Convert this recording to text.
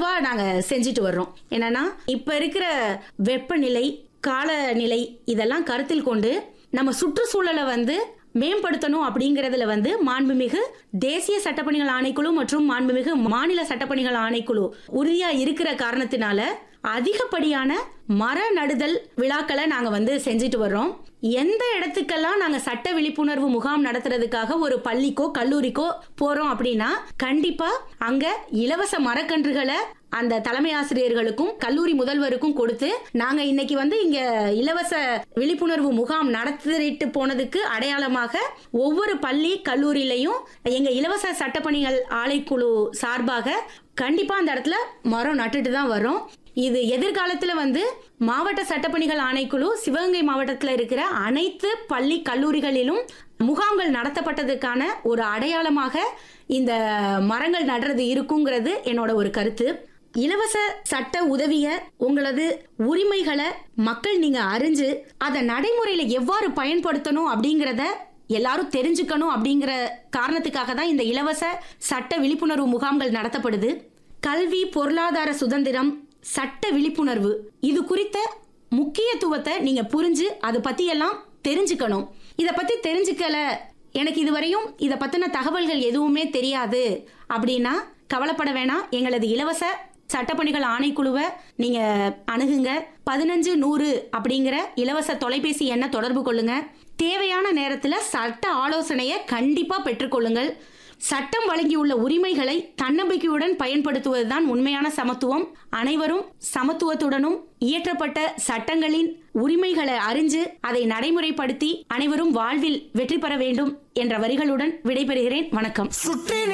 விழிப்புணர்வா நாங்க செஞ்சுட்டு வர்றோம் என்னன்னா இப்ப இருக்கிற வெப்பநிலை காலநிலை இதெல்லாம் கருத்தில் கொண்டு நம்ம சுற்றுச்சூழலை வந்து மேம்படுத்தணும் அப்படிங்கறதுல வந்து மாண்புமிகு தேசிய சட்டப்பணிகள் ஆணைக்குழு மற்றும் மாண்புமிகு மாநில சட்டப்பணிகள் ஆணைக்குழு உறுதியா இருக்கிற காரணத்தினால அதிகப்படியான மர நடுதல் விழாக்களை நாங்க வந்து செஞ்சுட்டு வர்றோம் எந்த இடத்துக்கெல்லாம் நாங்க சட்ட விழிப்புணர்வு முகாம் நடத்துறதுக்காக ஒரு பள்ளிக்கோ கல்லூரிக்கோ போறோம் அப்படின்னா கண்டிப்பா அங்க இலவச மரக்கன்றுகளை அந்த தலைமை ஆசிரியர்களுக்கும் கல்லூரி முதல்வருக்கும் கொடுத்து நாங்க இன்னைக்கு வந்து இங்க இலவச விழிப்புணர்வு முகாம் நடத்திட்டு போனதுக்கு அடையாளமாக ஒவ்வொரு பள்ளி கல்லூரியிலையும் எங்க இலவச சட்டப்பணிகள் ஆலைக்குழு சார்பாக கண்டிப்பா அந்த இடத்துல மரம் நட்டுட்டு தான் வரோம் இது எதிர்காலத்துல வந்து மாவட்ட சட்டப்பணிகள் ஆணைக்குழு சிவகங்கை மாவட்டத்தில் இருக்கிற அனைத்து பள்ளி கல்லூரிகளிலும் முகாம்கள் நடத்தப்பட்டதுக்கான ஒரு அடையாளமாக இந்த மரங்கள் நடுறது இருக்குங்கிறது என்னோட ஒரு கருத்து இலவச சட்ட உதவிய உங்களது உரிமைகளை மக்கள் நீங்க அறிஞ்சு அதை நடைமுறையில எவ்வாறு பயன்படுத்தணும் அப்படிங்கறத எல்லாரும் தெரிஞ்சுக்கணும் அப்படிங்கிற காரணத்துக்காக தான் இந்த இலவச சட்ட விழிப்புணர்வு முகாம்கள் நடத்தப்படுது கல்வி பொருளாதார சுதந்திரம் சட்ட விழிப்புணர்வு இது குறித்த முக்கியத்துவத்தை நீங்க புரிஞ்சு அதை பத்தி எல்லாம் தெரிஞ்சுக்கணும் இத பத்தி தெரிஞ்சுக்கல எனக்கு இதுவரையும் இத பத்தின தகவல்கள் எதுவுமே தெரியாது அப்படின்னா கவலைப்பட வேணாம் எங்களது இலவச சட்டப்பணிகள் ஆணைக்குழுவை நீங்க அணுகுங்க பதினஞ்சு நூறு அப்படிங்கிற இலவச தொலைபேசி எண்ணை தொடர்பு கொள்ளுங்க தேவையான நேரத்துல சட்ட ஆலோசனையை கண்டிப்பா பெற்றுக்கொள்ளுங்கள் சட்டம் வழங்கியுள்ள உரிமைகளை தன்னம்பிக்கையுடன் பயன்படுத்துவதுதான் உண்மையான சமத்துவம் அனைவரும் சமத்துவத்துடனும் இயற்றப்பட்ட சட்டங்களின் உரிமைகளை அறிஞ்சு அதை நடைமுறைப்படுத்தி அனைவரும் வாழ்வில் வெற்றி பெற வேண்டும் என்ற வரிகளுடன் விடைபெறுகிறேன் வணக்கம் சுற்றி